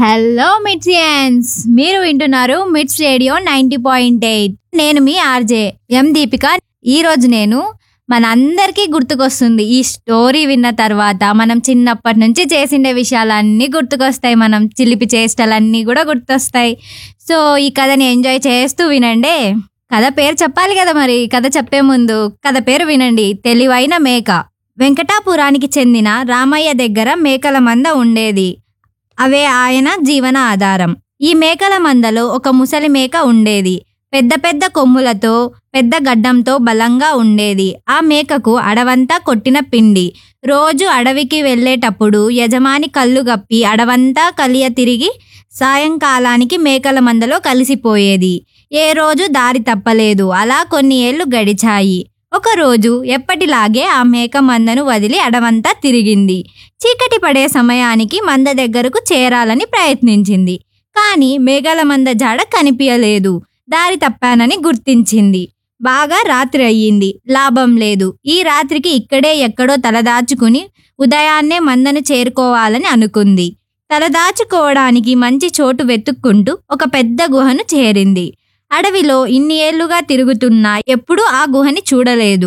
hello మిట్సియన్స్ మీరు వింటున్నారు మిట్స్ రేడియో నైంటీ పాయింట్ ఎయిట్ నేను మీ ఆర్జే ఎం దీపిక ఈ రోజు నేను మనందరికీ గుర్తుకొస్తుంది ఈ స్టోరీ విన్న తర్వాత మనం చిన్నప్పటి నుంచి చేసిండే విషయాలన్నీ గుర్తుకొస్తాయి మనం చిలిపి చేష్టలన్నీ కూడా గుర్తొస్తాయి సో ఈ కథని ఎంజాయ్ చేస్తూ వినండి కథ పేరు చెప్పాలి కదా మరి కథ చెప్పే ముందు కథ పేరు వినండి తెలివైన మేక వెంకటాపురానికి చెందిన రామయ్య దగ్గర మేకల మంద ఉండేది అవే ఆయన జీవన ఆధారం ఈ మేకల మందలో ఒక ముసలి మేక ఉండేది పెద్ద పెద్ద కొమ్ములతో పెద్ద గడ్డంతో బలంగా ఉండేది ఆ మేకకు అడవంతా కొట్టిన పిండి రోజు అడవికి వెళ్ళేటప్పుడు యజమాని కళ్ళు గప్పి అడవంతా కలియ తిరిగి సాయంకాలానికి మేకల మందలో కలిసిపోయేది ఏ రోజు దారి తప్పలేదు అలా కొన్ని ఏళ్లు గడిచాయి ఒకరోజు ఎప్పటిలాగే ఆ మేక మందను వదిలి అడవంతా తిరిగింది చీకటి పడే సమయానికి మంద దగ్గరకు చేరాలని ప్రయత్నించింది కానీ మేఘాల మంద జాడ కనిపించలేదు దారి తప్పానని గుర్తించింది బాగా రాత్రి అయ్యింది లాభం లేదు ఈ రాత్రికి ఇక్కడే ఎక్కడో తలదాచుకుని ఉదయాన్నే మందను చేరుకోవాలని అనుకుంది తలదాచుకోవడానికి మంచి చోటు వెతుక్కుంటూ ఒక పెద్ద గుహను చేరింది అడవిలో ఇన్ని ఏళ్లుగా తిరుగుతున్నా ఎప్పుడూ ఆ గుహని చూడలేదు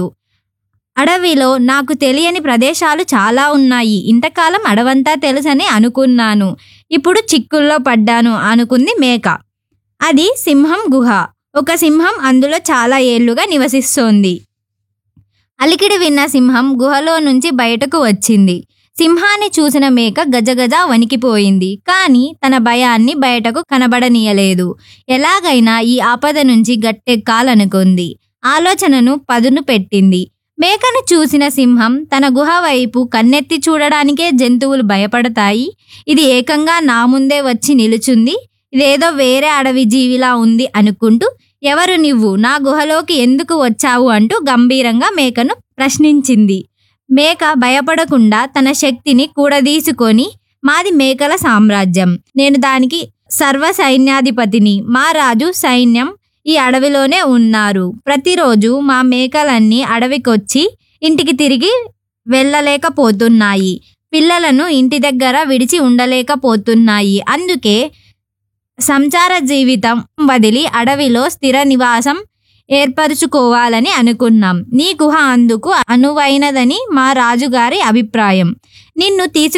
అడవిలో నాకు తెలియని ప్రదేశాలు చాలా ఉన్నాయి ఇంతకాలం అడవంతా తెలుసని అనుకున్నాను ఇప్పుడు చిక్కుల్లో పడ్డాను అనుకుంది మేక అది సింహం గుహ ఒక సింహం అందులో చాలా ఏళ్లుగా నివసిస్తోంది అలికిడి విన్న సింహం గుహలో నుంచి బయటకు వచ్చింది సింహాన్ని చూసిన మేక గజగజ వణికిపోయింది కానీ తన భయాన్ని బయటకు కనబడనీయలేదు ఎలాగైనా ఈ ఆపద నుంచి గట్టెక్కాలనుకుంది ఆలోచనను పదును పెట్టింది మేకను చూసిన సింహం తన గుహ వైపు కన్నెత్తి చూడడానికే జంతువులు భయపడతాయి ఇది ఏకంగా నా ముందే వచ్చి నిలుచుంది ఇదేదో వేరే అడవి జీవిలా ఉంది అనుకుంటూ ఎవరు నువ్వు నా గుహలోకి ఎందుకు వచ్చావు అంటూ గంభీరంగా మేకను ప్రశ్నించింది మేక భయపడకుండా తన శక్తిని కూడదీసుకొని మాది మేకల సామ్రాజ్యం నేను దానికి సర్వ సైన్యాధిపతిని మా రాజు సైన్యం ఈ అడవిలోనే ఉన్నారు ప్రతిరోజు మా మేకలన్నీ అడవికొచ్చి ఇంటికి తిరిగి వెళ్ళలేకపోతున్నాయి పిల్లలను ఇంటి దగ్గర విడిచి ఉండలేకపోతున్నాయి అందుకే సంచార జీవితం వదిలి అడవిలో స్థిర నివాసం ఏర్పరచుకోవాలని అనుకున్నాం నీ గుహ అందుకు అనువైనదని మా రాజుగారి అభిప్రాయం నిన్ను తీసుకు